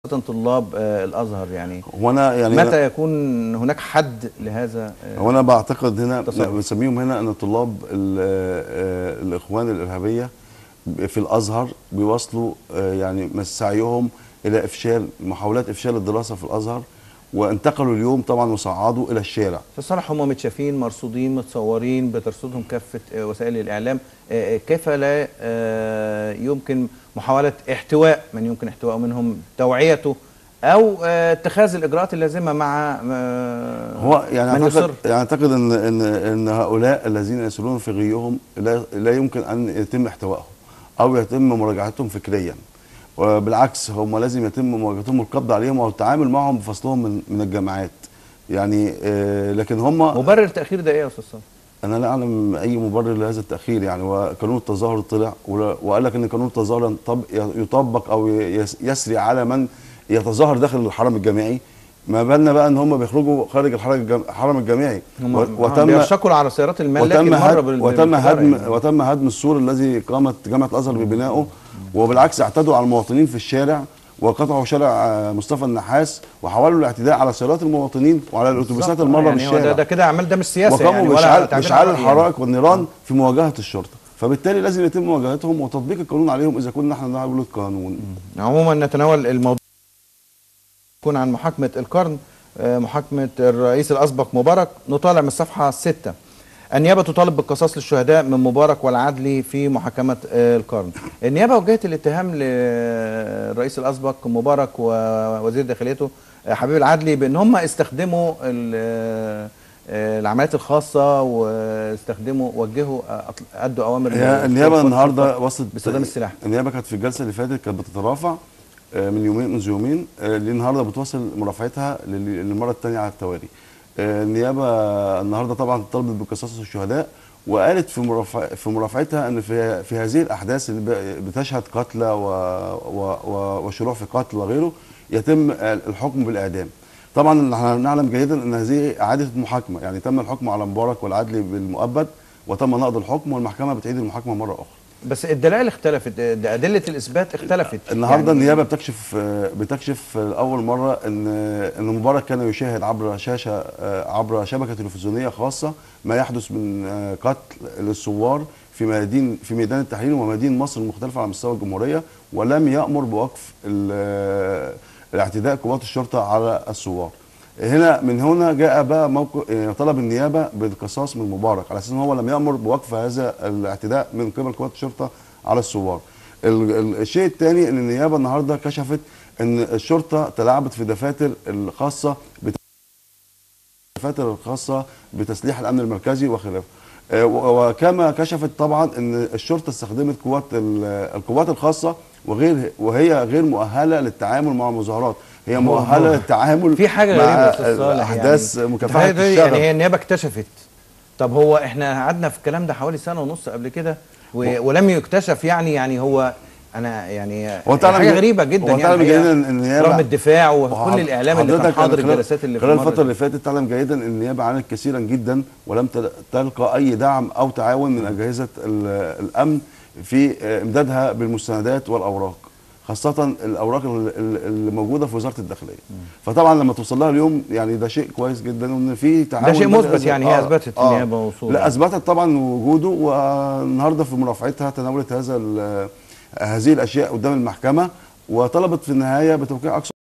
طلاب آه، الازهر يعني هو انا يعني متى يكون هناك حد لهذا آه، هو انا بعتقد هنا تصرف. بنسميهم هنا ان طلاب ال- آه، الاخوان الارهابيه في الازهر بيواصلوا آه، يعني مس- سعيهم الى افشال محاولات افشال الدراسه في الازهر وانتقلوا اليوم طبعا وصعدوا الى الشارع تصرح هم متشافين مرصودين متصورين بترصدهم كافه آه، وسائل الاعلام آه، آه، كيف لا آه، يمكن محاوله احتواء من يمكن احتواء منهم توعيته او آه، اتخاذ الاجراءات اللازمه مع آه، هو يعني من يصر اعتقد يعني اعتقد ان ان ان هؤلاء الذين يسيرون في غيهم لا, لا يمكن ان يتم احتوائهم او يتم مراجعتهم فكريا وبالعكس هم لازم يتم مواجهتهم والقبض عليهم او التعامل معهم بفصلهم من من الجامعات يعني آه لكن هم مبرر التاخير ده ايه يا استاذ صالح؟ انا لا اعلم اي مبرر لهذا التاخير يعني وقانون التظاهر طلع ولا- وقال لك ان قانون التظاهر ينطب- يطبق او يس- يسري على من يتظاهر داخل الحرم الجامعي ما بالنا بقى ان هم بيخرجوا خارج الحرم الجام- الحرم الجامعي هم و- وتم بيرشقوا على سيارات الملاك وتم المره هدم بال- وتم بالقطار هدم يعني. وتم هدم السور الذي قامت جامعه الازهر ببنائه وبالعكس اعتدوا على المواطنين في الشارع وقطعوا شارع آه، مصطفى النحاس وحاولوا الاعتداء على سيارات المواطنين وعلى الاتوبيسات بالظبط. المره يعني هو ده, بالشارع ده كده اعمال ده مش سياسه وقاموا يعني ولا باشعال تعبير باشعال عن رأي الحرائق والنيران في مواجهه الشرطه فبالتالي لازم يتم مواجهتهم وتطبيق القانون عليهم اذا كنا احنا نعمل القانون يعني. عموما نتناول الموضوع يكون عن محاكمه القرن آه، محاكمه الرئيس الاسبق مبارك نطالع من الصفحه 6 النيابه تطالب بالقصاص للشهداء من مبارك والعدلي في محاكمه آه، القرن النيابه وجهت الاتهام للرئيس الاسبق مبارك ووزير داخليته آه، حبيب العدلي بان هم استخدموا ال- آه، آه، العمليات الخاصه واستخدموا وجهوا آه، أطل- ادوا اوامر هي النيابه النهارده وصلت باستخدام السلاح النيابه كانت في الجلسه اللي فاتت كانت بتترافع آه، من يومين منذ يومين آه، النهارده بتواصل مرافعتها لل- للمره الثانيه على التوالي آه، النيابه النهارده طبعا طلبت بقصاص الشهداء وقالت في مرافع في مرافعتها ان في في هذه الاحداث اللي ب- بتشهد قتلى و و و وشروع في قتل وغيره يتم الحكم بالاعدام طبعا احنا نعلم جيدا ان هذه اعاده محاكمه يعني تم الحكم على مبارك والعدلي بالمؤبد وتم نقض الحكم والمحكمه بتعيد المحاكمه مره اخرى بس الدلائل اختلفت ده ادله الاثبات اختلفت النهارده يعني النيابه بتكشف آه، بتكشف لاول مره ان ان مبارك كان يشاهد عبر شاشه آه، عبر شبكه تلفزيونيه خاصه ما يحدث من آه، قتل للثوار في ميادين في ميدان التحرير وميادين مصر المختلفه على مستوى الجمهوريه ولم يامر بوقف ال- آه، الاعتداء قوات الشرطه على الثوار. هنا من هنا جاء بقى موقف آه، طلب النيابه بالقصاص من مبارك على اساس ان هو لم يامر بوقف هذا الاعتداء من قبل قوات الشرطه على الثوار. ال- ال- الشيء الثاني ان النيابه النهارده كشفت ان الشرطه تلاعبت في دفاتر الخاصه بت- الدفاتر الخاصه بتسليح الامن المركزي وخلافه. آه، و- وكما كشفت طبعا ان الشرطه استخدمت قوات ال- القوات الخاصه وغير وهي غير مؤهله للتعامل مع المظاهرات هي مؤهله للتعامل في حاجه مع غريبه يا استاذ صالح احداث يعني مكافحه الحاجة دي الشغب يعني هي النيابه اكتشفت طب هو احنا قعدنا في الكلام ده حوالي سنه ونص قبل كده و... ولم يكتشف يعني يعني هو انا يعني هو تعلم حاجه جي- غريبه جدا هو يعني تعلم الحقيقة جيدا ان النيابه رغم الدفاع وكل وحض- الاعلام اللي كان حضرتك حاضر خلال- الجلسات اللي في خلال المرة الفتره اللي فاتت تعلم جيدا ان النيابه عانت كثيرا جدا ولم تل- تلقى اي دعم او تعاون من اجهزه ال- الامن في آه، امدادها بالمستندات والاوراق خاصة الأوراق ال- ال- اللي موجودة في وزارة الداخلية. فطبعا لما توصل لها اليوم يعني ده شيء كويس جدا وإن في تعاون ده شيء بدأ مثبت يظهر. يعني هي اثبتت النيابه وصولها لا اثبتت طبعا وجوده والنهارده في مرافعتها تناولت هذا ال- هذه الاشياء قدام المحكمه وطلبت في النهايه بتوقيع اقصى